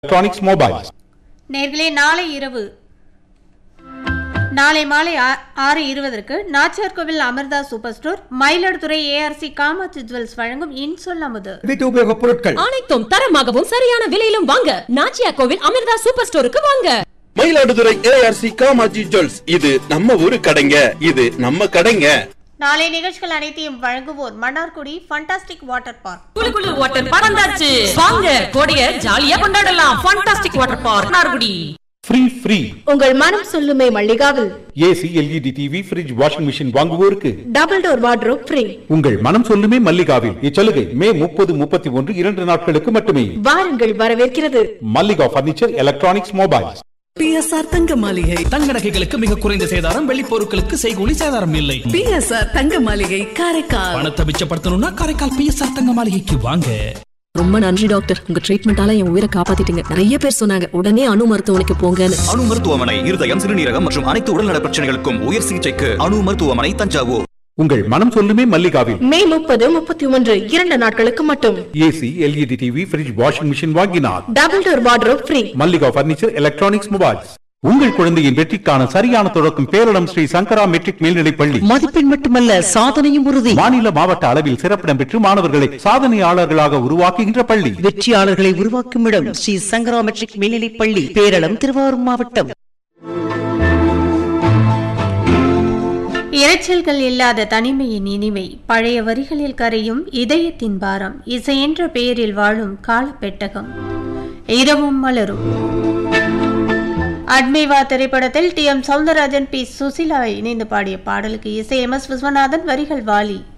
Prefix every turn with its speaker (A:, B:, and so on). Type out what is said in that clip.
A: electronics mobiles.
B: நேர்களே நாளை இரவு நாளை மாலை ஆ- ஆறு இருபதற்கு Nachiyarkoil Amirtha super store Mayiladuthurai ARC Kamatchi jewels வழங்கும் இன்சொல் அமுது
C: வீட்டு உபயோகப் பொருட்கள்
D: அனைத்தும் தரமாகவும் சரியான விலையிலும் வாங்க நாச்சியா கோவில் அமிர்தா சூப்பர் ஸ்டோருக்கு வாங்க
E: மயிலாடுதுறை ஏஆர்சி காமாஜி ஜுவல்ஸ் இது நம்ம ஊரு கடைங்க இது நம்ம கடைங்க
B: நாளை நிகழ்ச்சிகள் அனைத்தையும் வழங்குவோர் மன்னார்குடி ஃபண்டாஸ்டிக் வாட்டர் பார்க்
D: குளு குளு வாட்டர் பறந்தாச்சு வாங்க கோடைய ஜாலியா கொண்டாடலாம் fantastic water park Narkudi
A: Free free.
F: உங்கள் மனம் சொல்லுமே மல்லிகாவில்
A: AC, LED TV, fridge, washing machine வாங்குவோருக்கு
F: டபுள் டோர் வார்ட்ரோப் ஃப்ரீ
A: உங்கள் மனம் சொல்லுமே மல்லிகாவில் இச்சலுகை மே முப்பது முப்பத்தி ஒன்று இரண்டு நாட்களுக்கு மட்டுமே
F: வாருங்கள் வரவேற்கிறது
A: Mallika furniture electronics mobiles
G: BSR தங்க மாளிகை
H: தங்க நகைகளுக்கு மிக குறைந்த சேதாரம் வெள்ளி பொருட்களுக்கு செய்கூலி சேதாரம் இல்லை
G: பிஎஸ்ஆர் தங்க மாளிகை காரைக்கால்
H: பணத்தை மிச்சப்படுத்தணும்னா காரைக்கால் பிஎஸ்ஆர் தங்க மாளிகைக்கு வாங்க
D: ரொம்ப நன்றி டாக்டர் உங்க ட்ரீட்மெண்டால என் உயிரை காப்பாத்திட்டீங்க நிறைய பேர் சொன்னாங்க உடனே அணு மருத்துவமனைக்கு போங்கன்னு
I: அணு மருத்துவமனை இருதயம் சிறுநீரகம் மற்றும் அனைத்து உடல்நல பிரச்சனைகளுக்கும் உயர் சிகிச்சைக்கு அணு மருத்துவமனை தஞ்சாவூர்
A: உங்கள் மனம் சொல்லுமே மல்லிகாவில்
F: மே முப்பது முப்பத்தி ஒன்று இரண்டு நாட்களுக்கு மட்டும்
A: AC LED TV fridge washing machine வாங்கினார்
F: double door wardrobe free
A: Mallika furniture electronics mobiles உங்கள் குழந்தையின் வெற்றிக்கான சரியான தொடக்கம் பேரிடம் ஸ்ரீ சங்கரா மெட்ரிக் மேல்நிலைப் பள்ளி
G: மதிப்பெண் மட்டுமல்ல சாதனையும் உறுதி
A: மாநில மாவட்ட அளவில் சிறப்பிடம் பெற்று மாணவர்களை சாதனையாளர்களாக உருவாக்குகின்ற பள்ளி
G: வெற்றியாளர்களை உருவாக்கும் இடம் ஸ்ரீ சங்கரா மெட்ரிக் மேல்நிலைப் பள்ளி பேரளம் திருவாரூர் மாவட்டம்
B: இரைச்சல்கள் இல்லாத தனிமையின் இனிமை பழைய வரிகளில் கரையும் இதயத்தின் பாரம் இசையென்ற பெயரில் வாழும் காலப்பெட்டகம் இரவும் மலரும் அட்மைவா திரைப்படத்தில் T M Soundararajan P Susheela இணைந்து பாடிய பாடலுக்கு இசை எம் எஸ் விஸ்வநாதன் வரிகள் வாலி